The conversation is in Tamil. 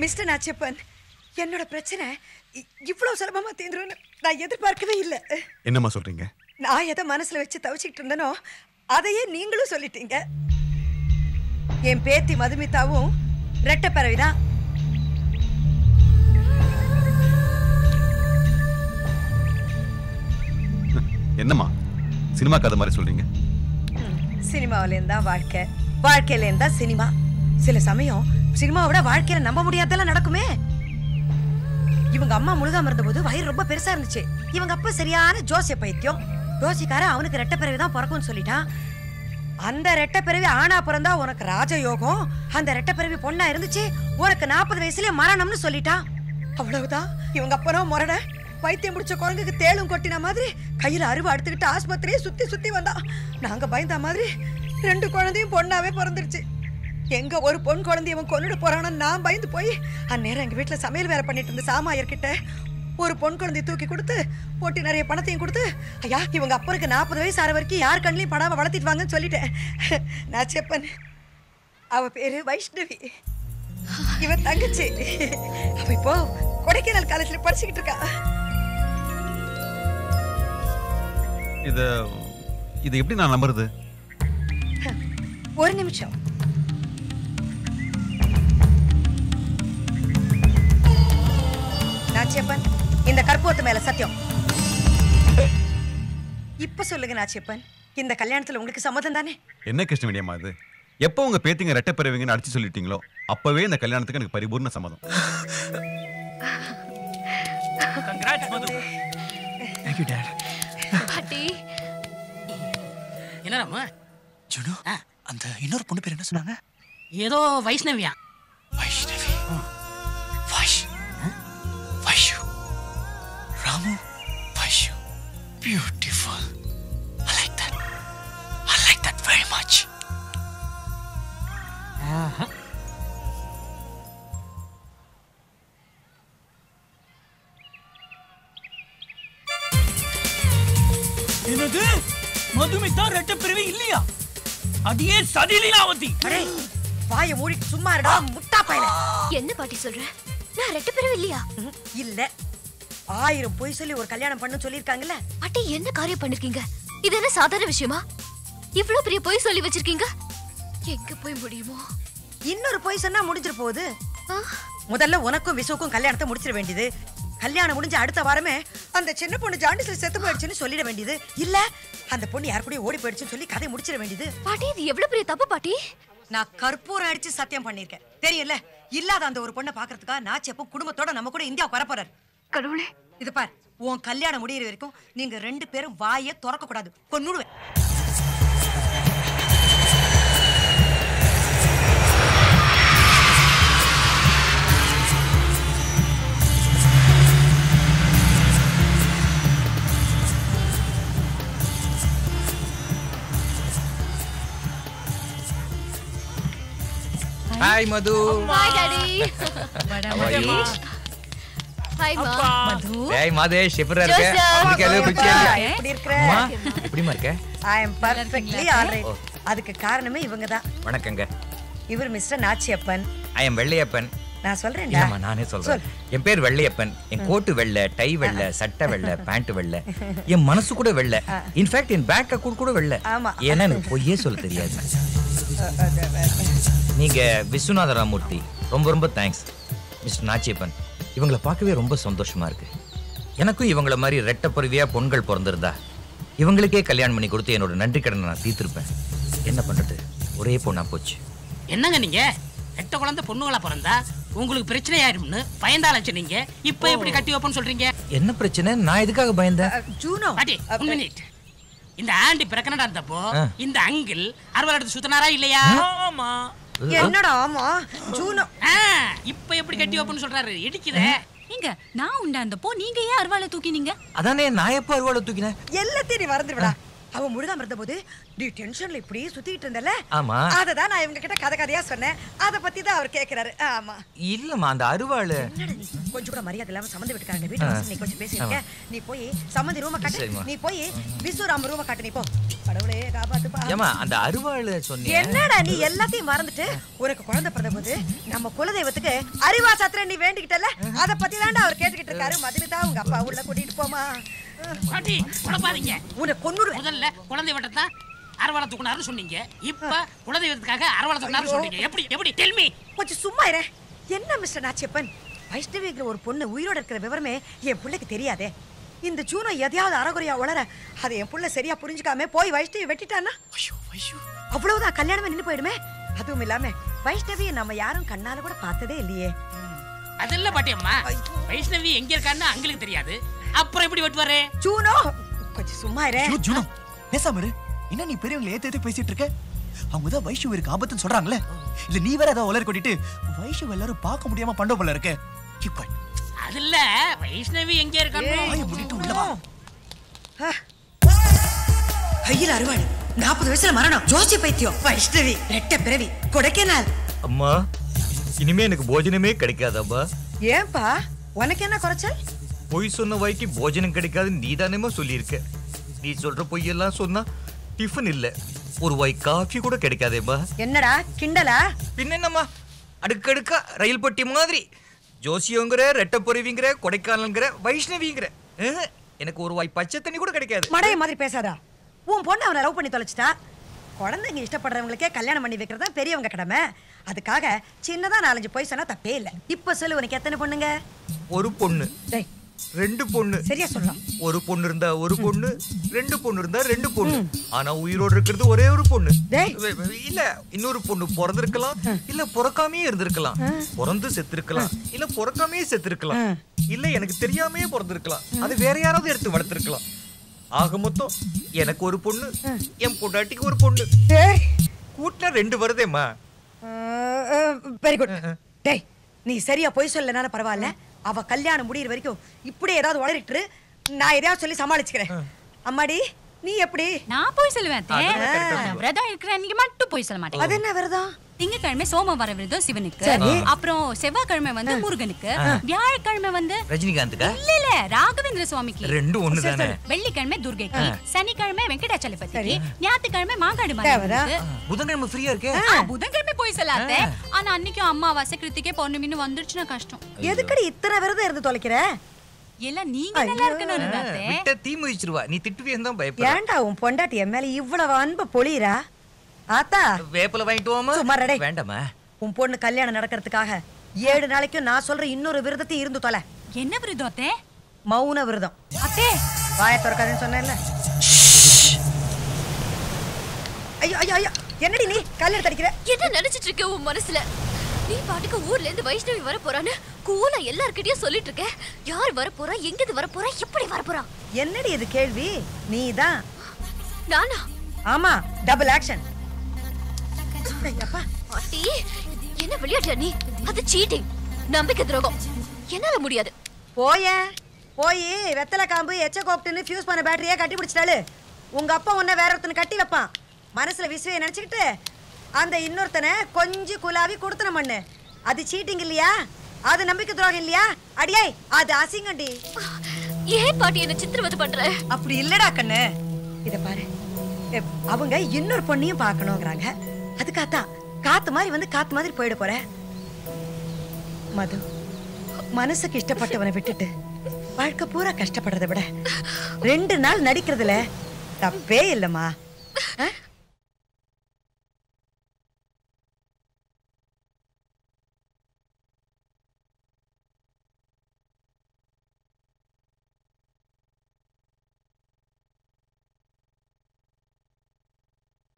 மிஸ்டர் நாச்சப்பன் என்னோட பிரச்சனை இ- இவ்வளவு சுலபமா தீந்துரும்னு நான் எதிர்பார்க்கவே இல்லை என்னம்மா சொல்றீங்க நான் எதை மனசுல வச்சு தவிச்சிட்டு இருந்தனோ அதையே நீங்களும் சொல்லிட்டீங்க என் பேத்தி மதுமிதாவும் ரெட்டை பிறவிதான் என்னம்மா சினிமா கதை மாதிரி சொல்றீங்க சினிமாவிலேருந்து தான் வாழ்க்கை வாழ்க்கையிலேருந்து தான் சினிமா சில சமயம் சினிமாவை விட வாழ்க்கையில நம்ப முடியாதெல்லாம் நடக்குமே இவங்க அம்மா முழுகாம இருந்தபோது வயிறு ரொம்ப பெருசா இருந்துச்சு இவங்க அப்பா சரியான ஜோசிய பைத்தியம் ஜோசிக்காரன் அவனுக்கு ரெட்டை பிறவி தான் பிறக்கும்னு சொல்லிட்டான் அந்த ரெட்டை பிறவி ஆணா பிறந்தா உனக்கு ராஜயோகம் அந்த ரெட்டை பிறவி பொண்ணா இருந்துச்சு உனக்கு நாற்பது வயசுலயே மரணம்னு சொல்லிட்டான் அவ்வளவுதான் இவங்க அப்பனும் முரட பைத்தியம் முடிச்ச குரங்குக்கு தேளும் கொட்டின மாதிரி கையில அருவா எடுத்துக்கிட்டு ஆஸ்பத்திரியே சுத்தி சுத்தி வந்தா நாங்க பயந்த மாதிரி ரெண்டு குழந்தையும் பொண்ணாவே பிறந்துருச்சு எங்க ஒரு பொன் குழந்தை இவன் கொன்னுட போறான்னு நான் பயந்து போய் அந்நேரம் எங்க வீட்டுல சமையல் வேலை பண்ணிட்டு இருந்த சாமாயர்கிட்ட ஒரு பொன் குழந்தையை தூக்கி கொடுத்து போட்டி நிறைய பணத்தையும் கொடுத்து ஐயா இவங்க அப்பனுக்கு நாற்பது வயசு ஆற வரைக்கும் யார் கண்ணிலையும் படாம வளர்த்திட்டு வாங்கன்னு சொல்லிட்டேன் நான் செப்பன் அவ பேரு வைஷ்ணவி இவன் தங்கச்சி அவ இப்போ கொடைக்கானல் காலேஜ்ல படிச்சுக்கிட்டு இருக்கா இது இது எப்படி நான் நம்புறது ஒரு நிமிஷம் நாச்சியப்பன் இந்த கற்பூரத்து மேல சத்தியம் இப்ப சொல்லுங்க நாச்சியப்பன் இந்த கல்யாணத்துல உங்களுக்கு சம்மதம் தானே என்ன கிருஷ்ணவேணி அம்மா இது எப்போ உங்க பேத்திங்க ரெட்டை பிறவிங்கன்னு அடிச்சு சொல்லிட்டீங்களோ அப்பவே இந்த கல்யாணத்துக்கு எனக்கு பரிபூர்ண சம்மதம் தேங்க்யூ டேட் பாட்டி என்னடாமா ஜுனு அந்த இன்னொரு பொண்ணு பேர் என்ன சொன்னாங்க ஏதோ வைஷ்ணவியா Vaishnavi Vaish Vaishu Ramu Vaishu beautiful I like that I like that very much என்னது மதுமிதா ரெட்ட பிறவி இல்லையா அடியே சதிலீலாவதி அடே வாயை மூடிட்டு சும்மா இருடா முட்டா பயல என்ன பாட்டி சொல்ற நான் ரெட்ட பிறவி இல்லையா இல்ல ஆயிரம் பொய் சொல்லி ஒரு கல்யாணம் பண்ணு சொல்லிருக்காங்கல்ல பாட்டி என்ன காரியம் பண்ணிருக்கீங்க இது என்ன சாதாரண விஷயமா இவ்வளவு பெரிய பொய் சொல்லி வச்சிருக்கீங்க எங்க போய் முடியுமோ இன்னொரு பொய் சொன்னா முடிஞ்சிர போகுது ஆ, முதல்ல உனக்கும் விசுவுக்கும் கல்யாணத்தை முடிச்சிட வேண்டியது கல்யாணம் முடிஞ்ச அடுத்த வாரமே அந்த சின்ன பொண்ணு ஜாண்டிஸ்ல செத்து போயிடுச்சுன்னு சொல்லிட வேண்டியது இல்ல அந்த பொண்ணு யார் கூடயும் ஓடி போயிடுச்சுன்னு சொல்லி கதை முடிச்சிட வேண்டியது பாட்டி இது எவ்வளவு பெரிய தப்பு பாட்டி நான் கற்பூரம் அடிச்சு சத்தியம் பண்ணிருக்கேன் தெரியல இல்லாத அந்த ஒரு பொண்ணை பாக்குறதுக்கா நான் செப்ப குடும்பத்தோட நம்ம கூட இந்தியாவுக்கு வரப்போறாரு கடவுளே இது பார் உன் கல்யாணம் முடியிற வரைக்கும் நீங்க ரெண்டு பேரும் வாயை திறக்க கூடாது கொன்னுடுவேன் hi Madhu hi daddy hi மா ஏய் மாதேஷ் எப்படி இருக்க Joseph. உனக்கு எல்லாம் பிடிச்சியா எப்படி இருக்கிற அம்மா எப்படிமா இருக்க ஐ எம் பர்ஃபெக்ட்லி ஆல்ரைட் அதுக்கு காரணமே இவங்க தான் வணக்கங்க இவர் Mister Nachiyappan I am Vellaiyappan நான் சொல்றேன்டா இல்லம்மா நானே சொல்றேன் என் பேர் வெள்ளையப்பன் என் கோட்டு வெள்ளை டை வெள்ளை சட்டை வெள்ளை பேண்ட் வெள்ளை என் மனசு கூட வெள்ளை இன்ஃபேக்ட் என் பேக் அக்கௌண்ட் கூட வெள்ளை ஆமா. ஏன்னா எனக்கு பொய்யே சொல்ல தெரியாது நீங்க விஸ்வநாத ராமூர்த்தி ரொம்ப ரொம்ப தேங்க்ஸ் மிஸ்டர் நாச்சியப்பன் இவங்கள பார்க்கவே ரொம்ப சந்தோஷமா இருக்கு எனக்கும் இவங்கள மாதிரி ரெட்டை பொறுவியா பொண்கள் பிறந்திருந்தா இவங்களுக்கே கல்யாணம் பண்ணி கொடுத்து என்னோட நன்றி கடனை நான் தீர்த்திருப்பேன் என்ன பண்றது ஒரே பொண்ணா போச்சு என்னங்க நீங்க ரெட்ட குழந்தை பொண்ணுங்களா பிறந்தா உங்களுக்கு பிரச்சனை ஆயிரும்னு பயந்தாலச்சு நீங்க இப்ப எப்படி கட்டி வைப்போம்னு சொல்றீங்க என்ன பிரச்சனை நான் எதுக்காக பயந்தேன் ஜூனோ பாட்டி ஒன் மினிட் இந்த ஆண்டி பிறக்கனடா இருந்தப்போ ஆ. இந்த அங்கிள் அறுவலை எடுத்து சுத்தினாரா இல்லையா ஆமா என்னடா ஆமா ஜூனோ ஆ, இப்ப எப்படி கட்டி வைப்போம்னு சொல்றாரு இடிக்குதே நீங்க நான் உண்டாந்தப்போ நீங்க ஏன் அருவாளை தூக்கினீங்க அதானே நான் எப்போ அருவாளை தூக்கினேன் எல்லாத்தையும் நீ மறந்துடுடா அவன் முழுகாம இருந்த போது நீ டென்ஷன்ல இப்படி சுத்திட்டு இருந்தல ஆமா. அதை தான் நான் இவங்க கிட்ட கதை கதையா சொன்னேன் அதை பத்தி தான் அவர் கேக்குறாரு ஆமா இல்லம்மா அந்த அருவாள் என்னடா நீ கொஞ்சம் கூட மரியாதை இல்லாம சம்மந்தி விட்டுக்காங்க வீட்டு வாசல்ல நீ கொஞ்சம் பேசியிருக்க நீ போய் சம்மந்தி ரூம காட்டு சரிம்மா. நீ போய் விசுராம ரூம காட்டு நீ போ கடவுளே காப்பாத்துப்பா ஏமா அந்த அருவாள் சொன்னீங்க என்னடா நீ எல்லாத்தையும் மறந்துட்டு உனக்கு குழந்தை பிறந்த போது நம்ம குலதெய்வத்துக்கு அறிவா சாத்திர நீ வேண்டிக்கிட்டல அத பத்தி தான்டா அவர் கேட்டுக்கிட்டு இருக்காரு மதுமிதா உங்க அப்பா உள்ள கூட்டிட்டு போமா பாட்டி குழப்பாதீங்க உன்னை கொன்னுடுவேன் முதல்ல குழந்தை வட்டத்தான் அரவளை தூக்குனாருன்னு சொன்னீங்க இப்ப குலதெய்வத்துக்காக அரவளை தூக்குனாருன்னு சொல்றீங்க எப்படி எப்படி டெல்மி கொஞ்சம் சும்மா இரு என்ன மிஸ்டர் நாச்சியப்பன் வைஷ்ணவிங்கிற ஒரு பொண்ணு உயிரோட இருக்கிற விவரமே என் பிள்ளைக்கு தெரியாதே இந்த ஜூனை எதையாவது அறகுறையா உளர அதை என் புள்ள சரியா புரிஞ்சுக்காம போய் வைஷ்ணவி வெட்டிட்டான்னா ஐயோ ஐயோ அவ்வளவுதான் கல்யாணமே நின்னு போயிடுமே அதுவும் இல்லாம வைஷ்ணவியை நம்ம யாரும் கண்ணால கூட பார்த்ததே இல்லையே அதெல்லாம் பாட்டி அம்மா வைஷ்ணவி எங்க இருக்கான்னு அங்களுக்கு தெரியாது அப்புறம் எப்படி வெட்டுவாரு ஜூனோ கொஞ்சம் சும்மா இரு ஐயோ ஜூனோ பேசாம இரு என்ன நீ பெரியவங்களை ஏத்து ஏத்து பேசிட்டு இருக்க அவங்க தான் வைஷு இருக்கு ஆபத்துன்னு சொல்றாங்களே இல்ல நீ வேற ஏதாவது உலர் கொட்டிட்டு வைஷு எல்லாரும் பார்க்க முடியாம பண்ட போல இருக்க Keep quiet. அதுல வைஷ்ணவி எங்க இருக்கான்னு வாயை மூடிட்டு உள்ள வா கையில் அறுவாடு நாற்பது வயசுல மரணம் ஜோசி பைத்தியம் வைஷ்ணவி ரெட்ட பிறவி கொடைக்கனால் அம்மா இனிமே எனக்கு போஜனமே கிடைக்காதம்மா ஏன்பா உனக்கு என்ன குறைச்சல் பொய் சொன்ன வாய்க்கு போஜனம் கிடைக்காதுன்னு நீ தானேமா சொல்லியிருக்க நீ சொல்ற பொய்யெல்லாம் சொன்னா டிஃபன் இல்ல ஒரு வாய் காஃபி கூட கிடைக்காதேம்மா என்னடா கிண்டலா பின்ன என்னம்மா அடுக்கடுக்கா ரயில் பட்டி மாதிரி ஜோசியோங்கிற ரெட்டப்பொருவிங்கிற கொடைக்கானல்ங்கிற வைஷ்ணவிங்கிற அஹ், எனக்கு ஒரு வாய் பச்சை தண்ணி கூட கிடைக்காது மடைய மாதிரி பேசாதா உன் பொண்ணு அவனை லவ் பண்ணி தொலைச்சிட்டா குழந்தைங்க இஷ்டப்படுறவங்களுக்கே கல்யாணம் பண்ணி வைக்கிறது தான் பெரியவங்க கடமை அதுக்காக சின்னதா நாலஞ்சு போய் சொன்னா தப்பே இல்லை இப்ப சொல்லு உனக்கு எத்தனை பொண்ணுங்க ஒரு பொண்ணு டேய் ரெண்டு பொண்ணு சரியா சொல்லலாம் ஒரு பொண்ணு இருந்தா ஒரு பொண்ணு ரெண்டு பொண்ணு இருந்தா ரெண்டு பொண்ணு ஆனா உயிரோடு இருக்கிறது ஒரே ஒரு பொண்ணு டேய். வே- வே- இல்ல இன்னொரு பொண்ணு பிறந்திருக்கலாம் இல்ல பிறக்காமயே இருந்திருக்கலாம் பிறந்து செத்திருக்கலாம் இல்ல பிறக்காமயே செத்திருக்கலாம் இல்ல எனக்கு தெரியாமயே பிறந்திருக்கலாம் அது வேற யாராவது எடுத்து வளர்த்திருக்கலாம் ஆக மொத்தம் எனக்கு ஒரு பொண்ணு என் பொண்டாட்டிக்கு ஒரு பொண்ணு டேய் கூட்டினா ரெண்டு வருதேம்மா வெரி குட் டேய் நீ சரியா போய் சொல்லனால பரவாயில்ல அவ கல்யாணம் முடியிற வரைக்கும் இப்படி ஏதாவது உளறிட்டு இரு. நான் எதையாவது சொல்லி சமாளிச்சுக்கிறேன் அம்மாடி நீ எப்படி நான் போய் சொல்லுவேன் அத்தை. அதெல்லாம் correct ஆ நான் விரதம் இருக்கிற அன்னைக்கு மட்டும் போய் சொல்ல மாட்டேன் அது என்ன விரதம் திங்கக்கிழமை சோமவார விரதம் சிவனுக்கு சரி. அப்புறம் செவ்வாய்க்கிழமை வந்து முருகனுக்கு வியாழக்கிழமை வந்து ரஜினிகாந்துக்கா இல்ல இல்ல ராகவேந்திர சுவாமிக்கு ரெண்டும் ஒண்ணு தானே வெள்ளிக்கிழமை துர்கைக்கு சனிக்கிழமை வெங்கடாச்சலபதிக்கு சரி. ஞாயிற்றுக்கிழமை மாங்காடு தேவதா? மலைக்கு புதன்கிழமை ஃப்ரீயா இருக்கே ஆ, புதன்கிழமை போய் சொல்லாத ஆனா அன்னைக்கும் அம்மாவாசை கிருத்திகை பௌர்ணமின்னு வந்துருச்சுன்னா கஷ்டம் எதுக்கடி இத்தனை விரதம் இருந்து தொலைக்கிற எல்லாம் நீங்க நல்லா இருக்கணும் அத்தை. விட்ட தீ முதிச்சிருவா நீ திட்டுவியன்னு தான் பயப்படுற ஏன்டா உன் பொண்டாட்டி என் மேல இவ்வளவு அன்பு பொழியிறா ஆத்தா வேப்பில வாங்கிட்டு வாமா சும்மா ரெடை. வேண்டாமா உன் பொண்ணு கல்யாணம் நடக்கிறதுக்காக ஏழு நாளைக்கும் நான் சொல்ற இன்னொரு விரதத்தையும் இருந்து தொலை என்ன விரதம் அத்தை? மௌன விரதம் அத்தே வாய திறக்காதுன்னு சொன்னேன்ல ஐயோ ஐயோ ஐயோ என்னடி நீ கல்யாணம் தடிக்கிற என்ன நினைச்சிட்டு இருக்க உன் மனசுல நீ பாட்டுக்கு ஊர்ல இருந்து வைஷ்ணவி வர போறான்னு கூலா எல்லார்கிட்டயும் சொல்லிட்டு இருக்க யார் வர போறா எங்கிருந்து வர போறா எப்படி வர போறா என்னடி இது கேள்வி நீ தான் நானா ஆமா டபுள் ஆக்ஷன் அப்பா பாட்டி என்ன விளையாட்டு நீ அது சீட்டிங் நம்பிக்கை துரோகம் என்னால முடியாது போய போய் வெத்தலை காம்பு எச்ச கோப்டுன்னு ஃபியூஸ் பண்ண பேட்டரியே கட்டி பிடிச்சிட்டாளு உங்க அப்பா உன்னை வேற ஒருத்தனை கட்டி வைப்பான் மனசுல விசுவையை நினைச்சுக்கிட்டு அந்த இன்னொருத்தனை கொஞ்சம் குலாவி கொடுத்தன மண்ணு அது சீட்டிங் இல்லையா அது நம்பிக்கை துரோகம் இல்லையா அடியே அது அசிங்கண்டி ஏன் பாட்டி என்ன சித்திரவதை பண்ற அப்படி இல்லடா கண்ணு இத பாரு எ, அவங்க இன்னொரு பொண்ணையும் பார்க்கணுங்கிறாங்க அதுக்காத்தான் காத்து மாதிரி வந்து காத்து மாதிரி போயிட போற மது மனசுக்கு இஷ்டப்பட்டவனை விட்டுட்டு வாழ்க்கை பூரா கஷ்டப்படுறதை விட ரெண்டு நாள் நடிக்கிறதுல தப்பே இல்லம்மா ஆ?